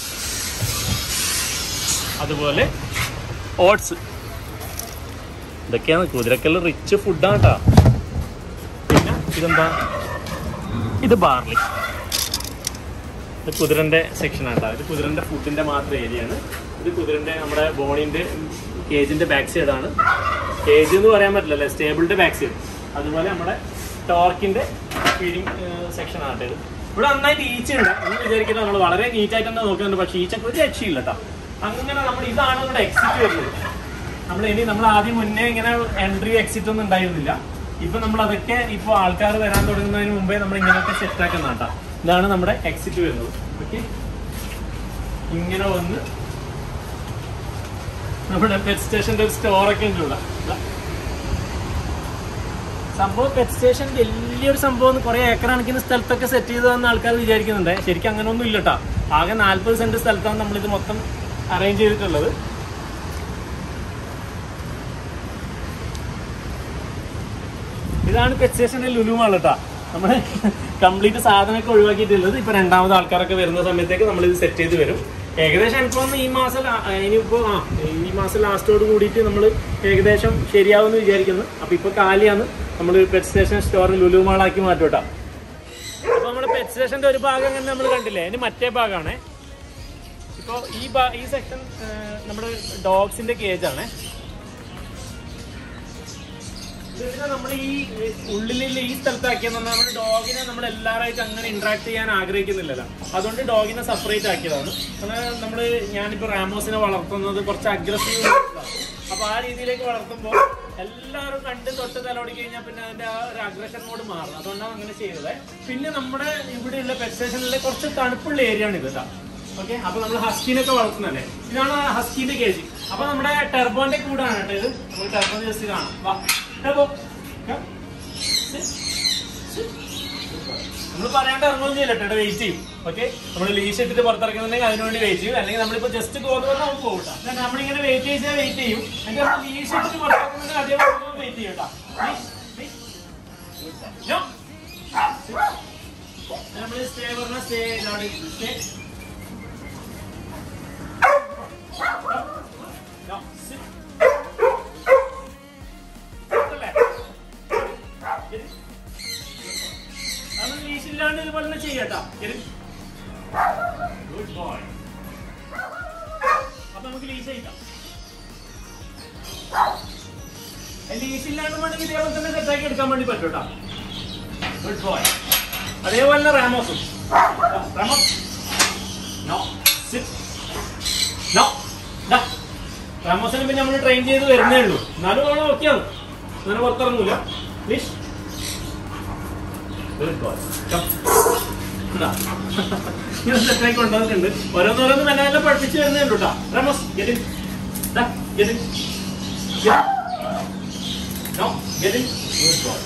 അതുപോലെ ഓട്സ് ഇതൊക്കെയാണ് കുതിരക്കെല്ലാം റിച്ച് ഫുഡാണ് കേട്ടോ പിന്നെ ഇതെന്താ ഇത് ബാർലി ഇത് കുതിരൻ്റെ സെക്ഷനാണ് കേട്ടോ ഇത് കുതിരൻ്റെ ഫുഡിൻ്റെ മാത്രം ഏരിയയാണ് ഇത് കുതിരൻ്റെ നമ്മുടെ ബോണിൻ്റെ കേജിൻ്റെ ബാക്ക് സൈഡാണ് കേജ് എന്ന് പറയാൻ പറ്റില്ലല്ലേ സ്റ്റേബിളിൻ്റെ ബാക്ക് സൈഡ് അതുപോലെ നമ്മുടെ ടോർക്കിൻ്റെ ഫീഡിങ് സെക്ഷനാണ് ഇത് ഇവിടെ നന്നായിട്ട് ഈച്ച ഉണ്ട് എന്ന് വിചാരിക്കുന്നത് നമ്മൾ വളരെ നീറ്റായിട്ട് തന്നെ നോക്കുന്നുണ്ട് പക്ഷേ ഈച്ചക്ക് ഒരു രക്ഷയില്ല കേട്ടോ അങ്ങനെ നമ്മൾ ഇതാണ് നമ്മുടെ എക്സിറ്റ് വരുന്നത് നമ്മൾ ഇനി നമ്മൾ ആദ്യം മുന്നേ ഇങ്ങനെ എൻട്രി എക്സിറ്റ് ഒന്നും ഉണ്ടായിരുന്നില്ല ഇപ്പൊ നമ്മൾ അതൊക്കെ ഇപ്പൊ ആൾക്കാർ വരാൻ തുടങ്ങുന്നതിന് മുമ്പേ നമ്മൾ ഇങ്ങനെയൊക്കെ സെറ്റ് ആക്കുന്ന കേട്ടോ ഇതാണ് നമ്മുടെ എക്സിറ്റ് വരുന്നത് ഓക്കെ ഇങ്ങനെ വന്ന് നമ്മുടെ പെറ്റ് സ്റ്റേഷന്റെ ഒരു സ്റ്റോറൊക്കെ ഉണ്ട് ഇവിടെ ദാ. സംഭവം പെറ്റ് സ്റ്റേഷൻ വലിയൊരു സംഭവം കുറെ ഏക്കർ കണക്കിന് സ്ഥലത്തൊക്കെ സെറ്റ് ചെയ്തതെന്ന് ആൾക്കാർ വിചാരിക്കുന്നുണ്ട് ശരിക്കും അങ്ങനെ ഒന്നും ഇല്ല കേട്ടോ ആകെ നാല്പത് സെന്റ് സ്ഥലത്താണ് നമ്മളിത് മൊത്തം അറേഞ്ച് ചെയ്തിട്ടുള്ളത് ഇതാണ് പെറ്റ് സ്റ്റേഷന്റെ ലുലുമാൾ കേട്ടോ നമ്മൾ കംപ്ലീറ്റ് സാധനമൊക്കെ ഒഴിവാക്കിയിട്ടുള്ളത് ഇപ്പൊ രണ്ടാമത് ആൾക്കാരൊക്കെ വരുന്ന സമയത്തേക്ക് നമ്മൾ ഇത് സെറ്റ് ചെയ്ത് വരും ഏകദേശം എനിക്ക് തോന്നുന്നു ഈ മാസം ലാ- ഇനിയിപ്പോ ആ ഈ മാസം ലാസ്റ്റോട് കൂടിയിട്ട് നമ്മൾ ഏകദേശം ശരിയാവുമെന്ന് വിചാരിക്കുന്നു അപ്പൊ ഇപ്പൊ കാലിയാണ് നമ്മൾ പെറ്റ് സ്റ്റേഷൻ സ്റ്റോർ ലുലു മാളാക്കി മാറ്റും കേട്ടോ അപ്പൊ നമ്മുടെ പെറ്റ് സ്റ്റേഷന്റെ ഒരു ഭാഗം അങ്ങനെ നമ്മൾ കണ്ടില്ലേ അതിന് മറ്റേ ഭാഗമാണ് ഇപ്പോൾ ഈ ഭാ- ഈ സെക്ഷൻ നമ്മുടെ ഡോഗ്സിന്റെ കേജ് ആണ് ഇതിനെ നമ്മൾ ഈ ഉള്ളിലുള്ള ഈ സ്ഥലത്താക്കിയെന്ന് പറഞ്ഞാൽ നമ്മുടെ ഡോഗിനെ നമ്മൾ എല്ലാവരായിട്ട് അങ്ങനെ ഇന്ററാക്ട് ചെയ്യാൻ ആഗ്രഹിക്കുന്നില്ലല്ലോ അതുകൊണ്ട് ഡോഗിനെ സെപ്പറേറ്റ് ആക്കിയതാണ് അങ്ങനെ നമ്മൾ ഞാനിപ്പോൾ റാമോസിനെ വളർത്തുന്നത് കുറച്ച് അഗ്രസീവ് അപ്പൊ ആ രീതിയിലേക്ക് വളർത്തുമ്പോൾ എല്ലാവരും കണ്ട് തൊട്ട് തലോടി കഴിഞ്ഞാൽ പിന്നെ അതിന്റെ ആ ഒരു അഗ്രഷൻ മോഡ് മാറും അതുകൊണ്ടാണ് അങ്ങനെ ചെയ്തത് പിന്നെ നമ്മുടെ ഇവിടെയുള്ള പെറ്റ് സ്റ്റേഷനിലെ കുറച്ച് തണുപ്പുള്ള ഏരിയ ആണ് ഇത് കേട്ടോ ഓക്കെ അപ്പൊ നമ്മൾ ഹസ്കിനൊക്കെ വളർത്തുന്നല്ലേ ഇതാണ് ഹസ്കിന്റെ കേജ് അപ്പൊ നമ്മുടെ ടെർബോന്റെ കൂടാണ് കേട്ടോ ഇത് നമുക്ക് ടെർബോ ജസ്റ്റ് കാണാം വാ ടെർബോ നമ്മൾ പറയാണ്ട് ഇറങ്ങുകയും ചെയ്യില്ല കേട്ടോ വെയിറ്റ് ചെയ്യും ഓക്കെ നമ്മൾ ലീഷ് ഇട്ടിട്ട് പുറത്തിറക്കുന്നുണ്ടെങ്കിൽ അതിനുവേണ്ടി വെയിറ്റ് ചെയ്യും അല്ലെങ്കിൽ നമ്മളിപ്പോ ജസ്റ്റ് ഗോതമ്പ് നമുക്ക് പോകും കേട്ടോ എന്നാൽ നമ്മളിങ്ങനെ വെയിറ്റ് ചെയ്താൽ വെയിറ്റ് ചെയ്യും എന്നിട്ട് നമ്മൾ ലീഷ് ഇട്ടിട്ട് പുറത്തിറക്കുന്നുണ്ടെങ്കിൽ അതേ വെയിറ്റ് ചെയ്യും കേട്ടോ നമ്മൾ സ്റ്റേ പറഞ്ഞാൽ സ്റ്റേ സ്റ്റേ No, sit. അല്ലേ? Get it? നമ്മൾ ലീശില്ലാണ്ട് ഇതുപോലെ തന്നെ ചെയ്യട്ടാ ഗുഡ് ബോയ് അപ്പൊ നമുക്ക് ലീശ ചെയ്യിക്കാം ലീശില്ലാണ്ട് വേണമെങ്കിൽ ഇതേപോലെ തന്നെ സെറ്റാക്കി എടുക്കാൻ വേണ്ടി പറ്റും കേട്ടോ ഗുഡ് ബോയ് അതേപോലെ തന്നെ റാമോസും റാമോസ് നോ സിറ്റ് നോ ദാ റാമോസിനെ പിന്നെ നമ്മൾ ട്രെയിൻ ചെയ്ത് വരുന്നേ ഉള്ളൂ എന്നാലും അവളെ ഓക്കെയാണ് അങ്ങനെ പുറത്തിറങ്ങൂല പ്ലീസ് ഗുഡ് ബോയ് ഇങ്ങനെ സെറ്റായി കൊണ്ടുവന്നിട്ടുണ്ട് ഓരോന്നോരോന്ന് മെല്ലെ മെല്ലെ പഠിപ്പിച്ച് വരുന്നേ ഉള്ളൂ കേട്ടോ റാമോസ് ഗെറ്റ് ഇൻ ദാ get in no get in good boy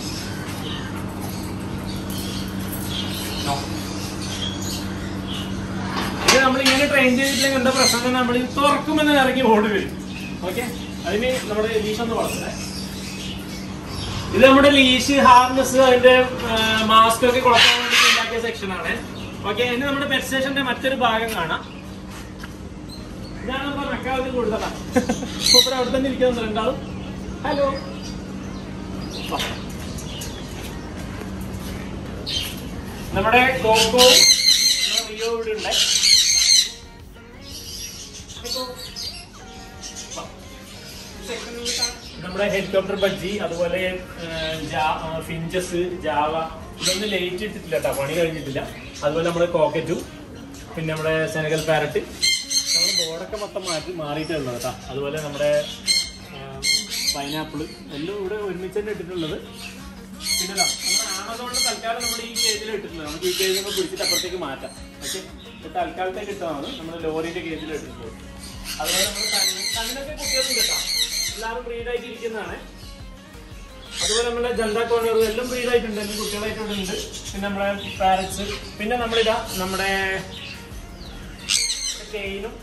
no ഇത് നമ്മൾ ഇങ്ങനെ ട്രെയിൻ ചെയ്തിട്ടില്ലെങ്കിൽ എന്താ പ്രശ്നം നമ്മൾ തുറക്കുമെന്ന് ഇറങ്ങി ഓടി വരും ഓക്കെ അതിന് നമ്മുടെ ലീഷ് ഒന്ന് വളർത്തേ ഇത് നമ്മുടെ ലീഷ് ഹാർനസ് അതിന്റെ മാസ്ക് ഒക്കെ കൊടുക്കാൻ വേണ്ടി ഉണ്ടാക്കിയ സെക്ഷൻ ആണ് ഓക്കെ ഇനി നമ്മുടെ പെറ്റ് സ്റ്റേഷന്റെ മറ്റൊരു ഭാഗം കാണാം ഇതാണ് നമ്മുടെ റക്കാവതി കൂടുതലാ സൂപ്പർ അവിടെ തന്നെ ഇരിക്കുന്ന രണ്ടാളും ഹലോ നമ്മുടെ കോക്കോ നമ്മുടെ റിയോ ഇവിടെ ഉണ്ട് നമ്മുടെ ഹെലികോപ്റ്റർ ബജ്ജി അതുപോലെ ഫിഞ്ചസ് ജാവ ഇതൊന്നും ലേറ്റ് ഇട്ടിട്ടില്ല കേട്ടോ പണി കഴിഞ്ഞിട്ടില്ല അതുപോലെ നമ്മുടെ കോക്കറ്റും പിന്നെ നമ്മുടെ സെനഗൽ പാരറ്റ് നമ്മുടെ ബോർഡൊക്കെ മൊത്തം മാറ്റി മാറിയിട്ടുള്ളത് കേട്ടോ അതുപോലെ നമ്മുടെ പൈനാപ്പിൾ എല്ലാം ഇവിടെ ഒരുമിച്ച് തന്നെ ഇട്ടിട്ടുള്ളത് പിന്നെ ദാ, നമ്മുടെ ആമസോണിൽ തൽക്കാലം നമ്മൾ ഈ കേജിൽ ഇട്ടിട്ടുള്ളത് നമുക്ക് ഈ കേജിൽ നിന്ന് പിടിച്ചിട്ട് അപ്പുറത്തേക്ക് മാറ്റാം ഓക്കെ തൽക്കാലത്തേക്ക് ഇട്ടതാണ് നമ്മൾ ലോറിന്റെ കേജിൽ ഇട്ടിട്ടുള്ളത് അതുപോലെ നമ്മൾ കണ്ണിനൊക്കെ കുട്ടികളും കേട്ടോ എല്ലാവരും ബ്രീഡായിട്ട് ഇരിക്കുന്നതാണ് അതുപോലെ നമ്മളെ ജന്ത കോണർ എല്ലാം ബ്രീഡായിട്ടുണ്ട് എല്ലാം കുട്ടികളായിട്ടുണ്ട് പിന്നെ നമ്മുടെ പാരറ്റ്സ് പിന്നെ നമ്മളിതാ നമ്മുടെ കെയിനും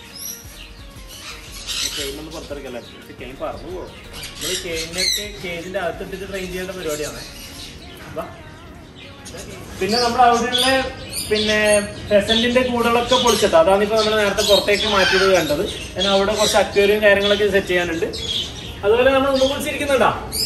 കെയിനൊന്ന് പുറത്തിറക്കല്ല കെയിൻ പറഞ്ഞു പോകും നമ്മൾ കെയിനൊക്കെ കേജിന്റെ അകത്തിട്ടിട്ട് ട്രെയിൻ ചെയ്യേണ്ട പരിപാടിയാണ് വാ. പിന്നെ നമ്മുടെ അവിടെയുള്ള പിന്നെ പെസന്റിന്റെ കൂടുകളൊക്കെ പൊളിച്ചിട്ട് അതാണ് ഇപ്പൊ നമ്മൾ നേരത്തെ പുറത്തേക്ക് മാറ്റിയത് കണ്ടത് ഞാൻ അവിടെ കുറച്ച് അക്വേറിയം കാര്യങ്ങളൊക്കെ സെറ്റ് ചെയ്യാനുണ്ട് അതുപോലെ നമ്മൾ ഉമ്മ കുറിച്ചിരിക്കുന്നുണ്ടാ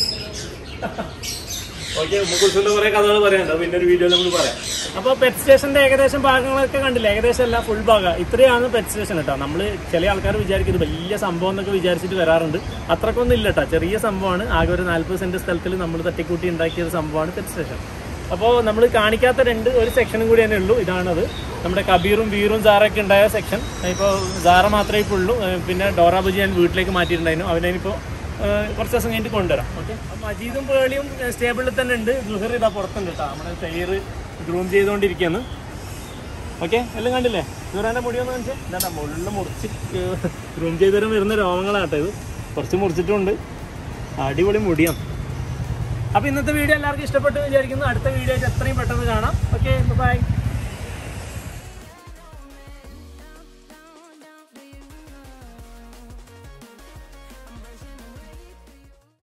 ഓക്കെ ഉമ്മക്കുറിച്ചുള്ള കുറെ കഥകൾ പറയാനുണ്ട് പിന്നെ ഒരു വീഡിയോ നമ്മൾ പറയാം അപ്പോൾ പെറ്റ് സ്റ്റേഷന്റെ ഏകദേശം ഭാഗങ്ങളൊക്കെ കണ്ടില്ല ഏകദേശം അല്ല ഫുൾ ഭാഗം ഇത്രയാണ് പെറ്റ് സ്റ്റേഷൻ കേട്ടോ നമ്മൾ ചില ആൾക്കാർ വിചാരിക്കുന്നത് വലിയ സംഭവം എന്നൊക്കെ വിചാരിച്ചിട്ട് വരാറുണ്ട് അത്രക്കൊന്നും ഇല്ല കേട്ടോ ചെറിയ സംഭവമാണ് ആകെ ഒരു നാല്പത് സെന്റ് സ്ഥലത്തിൽ നമ്മൾ തട്ടിക്കൂട്ടി ഉണ്ടാക്കിയ ഒരു സംഭവമാണ് പെറ്റ് സ്റ്റേഷൻ അപ്പോൾ നമ്മൾ കാണിക്കാത്ത രണ്ട് ഒരു സെക്ഷനും കൂടി തന്നെ ഉള്ളൂ ഇതാണത് നമ്മുടെ കബീറും വീറും സാറൊക്കെ ഉണ്ടായ സെക്ഷൻ ഇപ്പോൾ സാറ മാത്രമേ ഇപ്പോൾ ഉള്ളൂ ഏഹ് പിന്നെ ഡോറ ബുജി ഞാൻ വീട്ടിലേക്ക് മാറ്റിയിട്ടുണ്ടായിരുന്നു അവനിപ്പോൾ കുറച്ച് ദിവസം കഴിഞ്ഞിട്ട് കൊണ്ടുവരാം ഓക്കെ മജീദും പേളിയും സ്റ്റേബിളിൽ തന്നെ ഉണ്ട് ഗുഹർ ഇതാ പുറത്തുണ്ട് കേട്ടോ നമ്മുടെ ടയർ ഗ്രൂം ചെയ്തുകൊണ്ടിരിക്കുകയാണ് ഓക്കെ എല്ലാം കണ്ടില്ലേ ഗുഹറാൻ്റെ മുടി ഒന്ന് കാണിച്ചേ ഇതാ മുകളിൽ മുറിച്ച് ഗ്രൂം ചെയ്തുവരും വരുന്ന രോഗങ്ങളാട്ടോ ഇത് കുറച്ച് മുറിച്ചിട്ടുണ്ട് അടിപൊളി മുടിയാണ് അപ്പോൾ ഇന്നത്തെ വീഡിയോ എല്ലാവർക്കും ഇഷ്ടപ്പെട്ടു വിചാരിക്കുന്നു അടുത്ത വീഡിയോ ആയിട്ട് എത്രയും പെട്ടെന്ന് കാണാം ഓക്കെ